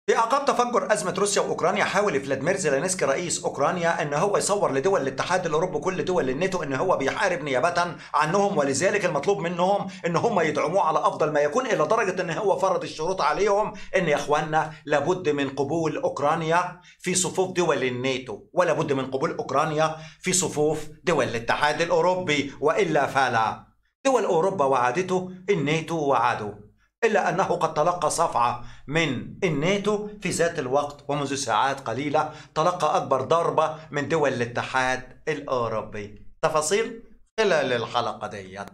في أعقاب تفجر أزمة روسيا وأوكرانيا حاول فلاديمير زيلينسكي رئيس أوكرانيا أن هو يصور لدول الاتحاد الأوروبي كل دول الناتو أن هو بيحارب نيابة عنهم ولذلك المطلوب منهم أن هم يدعموه على أفضل ما يكون إلى درجة أن هو فرض الشروط عليهم أن يا إخواننا لابد من قبول أوكرانيا في صفوف دول الناتو ولا بد من قبول أوكرانيا في صفوف دول الاتحاد الأوروبي وإلا فلا دول أوروبا وعدته الناتو وعده إلا أنه قد تلقى صفعة من الناتو في ذات الوقت ومنذ ساعات قليلة تلقى أكبر ضربة من دول الاتحاد الأوروبي تفاصيل خلال الحلقة ديت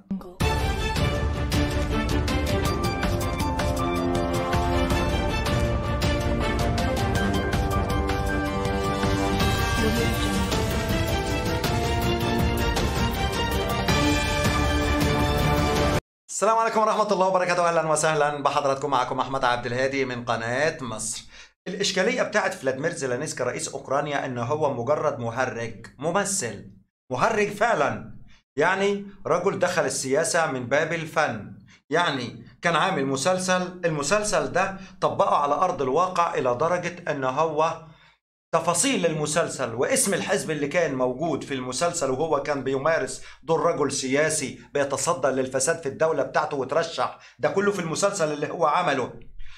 السلام عليكم ورحمة الله وبركاته أهلا وسهلا بحضراتكم معكم أحمد عبد الهادي من قناة مصر الإشكالية بتاعت فلاديمير زيلينسكي رئيس أوكرانيا إنه هو مجرد مهرج ممثل مهرج فعلا يعني رجل دخل السياسة من باب الفن يعني كان عامل مسلسل المسلسل ده طبقه على أرض الواقع إلى درجة إن هو تفاصيل المسلسل واسم الحزب اللي كان موجود في المسلسل وهو كان بيمارس دور رجل سياسي بيتصدى للفساد في الدولة بتاعته وترشح ده كله في المسلسل اللي هو عمله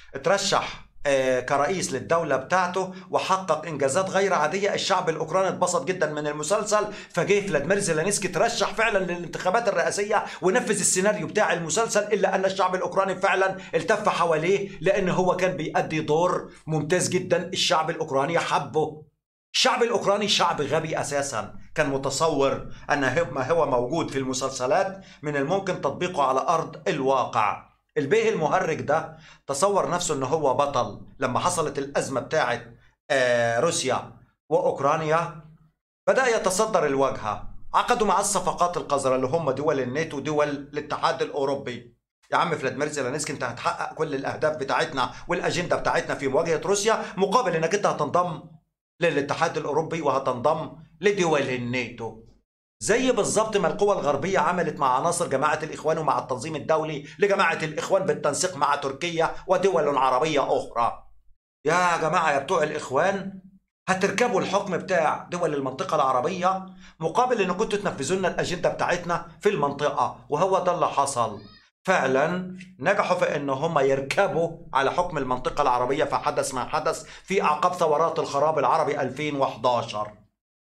ترشح آه، كرئيس للدولة بتاعته وحقق إنجازات غير عادية الشعب الأوكراني اتبسط جدا من المسلسل فجه فلاديمير زيلينسكي ترشح فعلا للانتخابات الرئاسية ونفذ السيناريو بتاع المسلسل إلا أن الشعب الأوكراني فعلا التف حواليه لأن هو كان بيأدي دور ممتاز جدا الشعب الأوكراني حبه الشعب الأوكراني شعب غبي أساسا كان متصور أن ما هو موجود في المسلسلات من الممكن تطبيقه على أرض الواقع البيه المهرج ده تصور نفسه ان هو بطل لما حصلت الازمه بتاعت آه، روسيا واوكرانيا بدا يتصدر الواجهه عقدوا مع الصفقات القذره اللي هم دول الناتو ودول الاتحاد الاوروبي يا عم فلاديمير زيلينسكي انت هتحقق كل الاهداف بتاعتنا والاجنده بتاعتنا في مواجهه روسيا مقابل انك انت هتنضم للاتحاد الاوروبي وهتنضم لدول الناتو زي بالظبط ما القوى الغربية عملت مع عناصر جماعة الإخوان ومع التنظيم الدولي لجماعة الإخوان بالتنسيق مع تركيا ودول عربية أخرى يا جماعة يا بتوع الإخوان هتركبوا الحكم بتاع دول المنطقة العربية مقابل ان كنتوا تنفذوا لنا الأجندة بتاعتنا في المنطقة وهو ده اللي حصل فعلا نجحوا في ان هم يركبوا على حكم المنطقة العربية فحدث ما حدث في اعقاب ثورات الخراب العربي 2011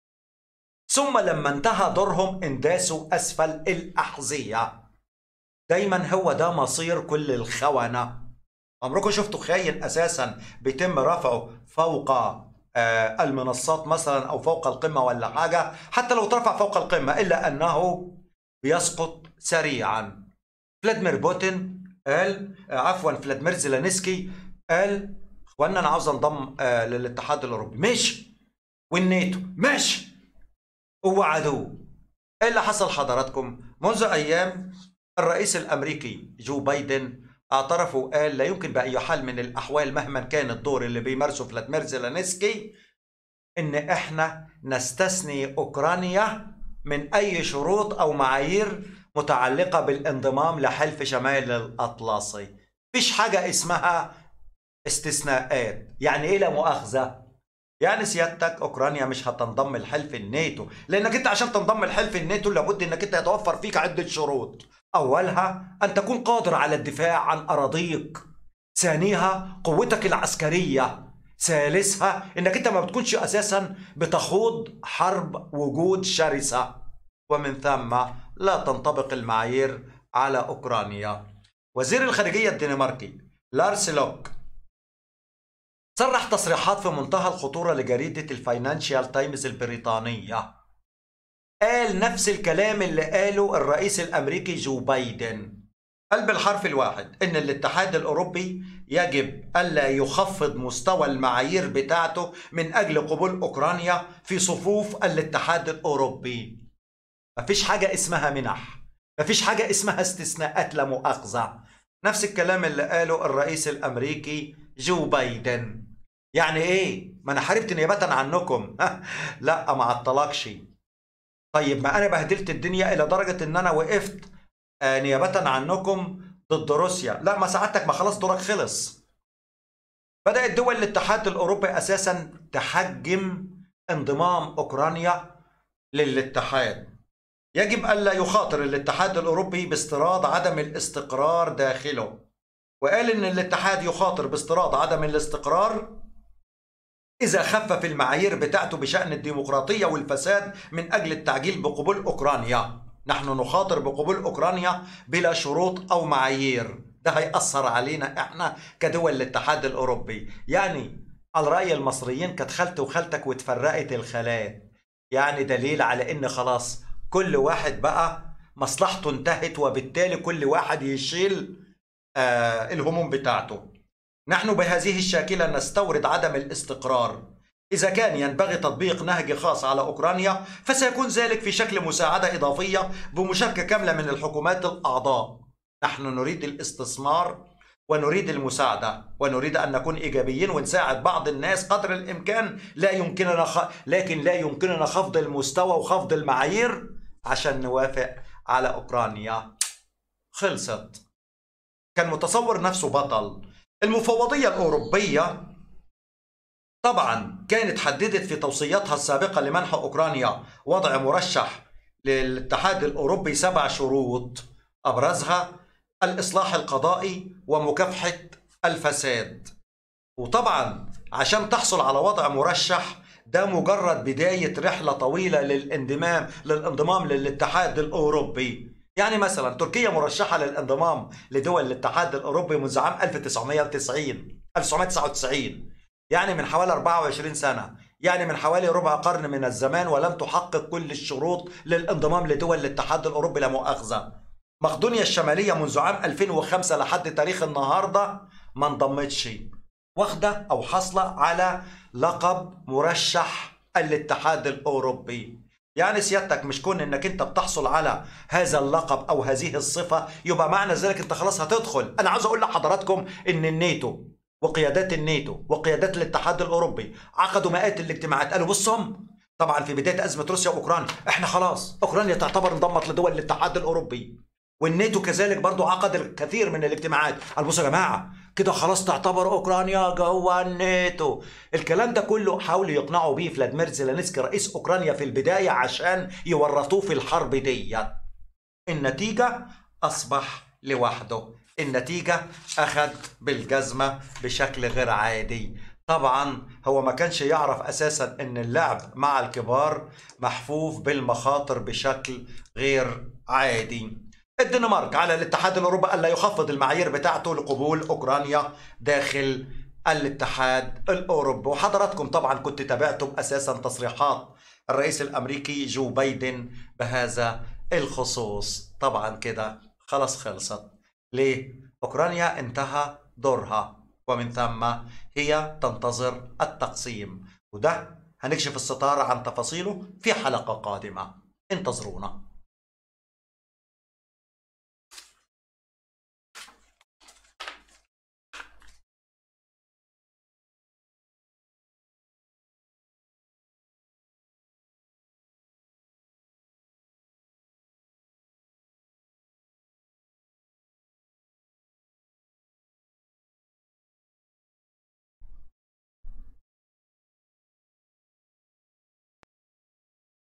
ثم لما انتهى دورهم انداسوا أسفل الأحذية دايما هو ده مصير كل الخونة عمركم شفتوا خاين أساسا بيتم رفعه فوق آه المنصات مثلا أو فوق القمة ولا حاجة حتى لو ترفع فوق القمة إلا أنه بيسقط سريعا فلاديمير بوتين قال آه عفوا فلاديمير زيلينسكي قال اخوانا انا عاوز انضم آه للاتحاد الاوروبي ماشي والناتو ماشي ووعدوه ايه اللي حصل حضراتكم منذ ايام الرئيس الامريكي جو بايدن اعترف وقال لا يمكن باي حال من الاحوال مهما كان الدور اللي بيمارسه فلاديمير زيلينسكي ان احنا نستثني اوكرانيا من اي شروط او معايير متعلقه بالانضمام لحلف شمال الاطلسي مفيش حاجه اسمها استثناءات يعني ايه لا مؤاخذه يعني سيادتك اوكرانيا مش هتنضم لحلف الناتو لانك انت عشان تنضم لحلف الناتو لابد انك انت يتوفر فيك عده شروط اولها ان تكون قادر على الدفاع عن اراضيك ثانيها قوتك العسكريه ثالثها انك انت ما بتكونش اساسا بتخوض حرب وجود شرسه ومن ثم لا تنطبق المعايير على اوكرانيا وزير الخارجيه الدنماركي لارس لوك صرح تصريحات في منتهى الخطورة لجريدة الفاينانشال تايمز البريطانية قال نفس الكلام اللي قاله الرئيس الأمريكي جو بايدن قال بالحرف الواحد إن الاتحاد الأوروبي يجب ألا يخفض مستوى المعايير بتاعته من أجل قبول أوكرانيا في صفوف الاتحاد الأوروبي مفيش حاجة اسمها منح مفيش حاجة اسمها استثناءات لا مؤاخذة نفس الكلام اللي قاله الرئيس الأمريكي جو بايدن يعني ايه ما انا حاربت نيابه عنكم لا ما عطلكش طيب ما انا بهدلت الدنيا الى درجه ان انا وقفت آه، نيابه عنكم ضد روسيا لا ما سعادتك ما خلاص دورك خلص بدأت دول الاتحاد الأوروبي أساسا تحجم انضمام أوكرانيا للاتحاد يجب ألا يخاطر الاتحاد الأوروبي باستيراد عدم الاستقرار داخله وقال إن الاتحاد يخاطر باستيراد عدم الاستقرار إذا خفف المعايير بتاعته بشأن الديمقراطية والفساد من أجل التعجيل بقبول أوكرانيا نحن نخاطر بقبول أوكرانيا بلا شروط أو معايير ده هيأثر علينا إحنا كدول الاتحاد الأوروبي يعني على رأي المصريين كانت خالتي وخالتك وتفرقت الخالات يعني دليل على إن خلاص كل واحد بقى مصلحته انتهت وبالتالي كل واحد يشيل آه الهموم بتاعته نحن بهذه الشاكلة نستورد عدم الاستقرار إذا كان ينبغي تطبيق نهج خاص على أوكرانيا فسيكون ذلك في شكل مساعدة إضافية بمشاركة كاملة من الحكومات الأعضاء نحن نريد الاستثمار ونريد المساعدة ونريد أن نكون إيجابيين ونساعد بعض الناس قدر الإمكان لا يمكننا خ... لكن لا يمكننا خفض المستوى وخفض المعايير عشان نوافق على أوكرانيا خلصت كان متصور نفسه بطل المفوضية الأوروبية طبعا كانت حددت في توصياتها السابقة لمنح أوكرانيا وضع مرشح للاتحاد الأوروبي سبع شروط أبرزها الإصلاح القضائي ومكافحة الفساد وطبعا عشان تحصل على وضع مرشح ده مجرد بداية رحلة طويلة للانضمام للانضمام للاتحاد الأوروبي يعني مثلا تركيا مرشحة للانضمام لدول الاتحاد الأوروبي منذ عام 1990 1999 يعني من حوالي 24 سنة يعني من حوالي ربع قرن من الزمان ولم تحقق كل الشروط للانضمام لدول الاتحاد الأوروبي لا مؤاخذة مقدونيا الشمالية منذ عام 2005 لحد تاريخ النهاردة ما انضمتش واخدة أو حاصلة على لقب مرشح الاتحاد الأوروبي يعني سيادتك مش كون انك انت بتحصل على هذا اللقب او هذه الصفة يبقى معنى ذلك انت خلاص هتدخل انا عاوز اقول لحضراتكم ان الناتو وقيادات الناتو وقيادات الاتحاد الاوروبي عقدوا مئات الاجتماعات قالوا بصهم طبعا في بدايه ازمه روسيا واوكرانيا احنا خلاص اوكرانيا تعتبر انضمت لدول الاتحاد الاوروبي والناتو كذلك برضو عقد الكثير من الاجتماعات قال بصوا يا جماعه كده خلاص تعتبر اوكرانيا جوه الناتو الكلام ده كله حاولوا يقنعوا بيه فلاديمير زيلينسكي رئيس اوكرانيا في البدايه عشان يورطوه في الحرب دي النتيجه اصبح لوحده النتيجة أخذ بالجزمة بشكل غير عادي طبعا هو ما كانش يعرف أساسا أن اللعب مع الكبار محفوف بالمخاطر بشكل غير عادي الدنمارك على الاتحاد الأوروبي ألا يخفض المعايير بتاعته لقبول أوكرانيا داخل الاتحاد الأوروبي وحضراتكم طبعا كنت تابعتم أساسا تصريحات الرئيس الأمريكي جو بايدن بهذا الخصوص طبعا كده خلاص خلصت ليه؟ أوكرانيا انتهى دورها ومن ثم هي تنتظر التقسيم وده هنكشف الستار عن تفاصيله في حلقة قادمة انتظرونا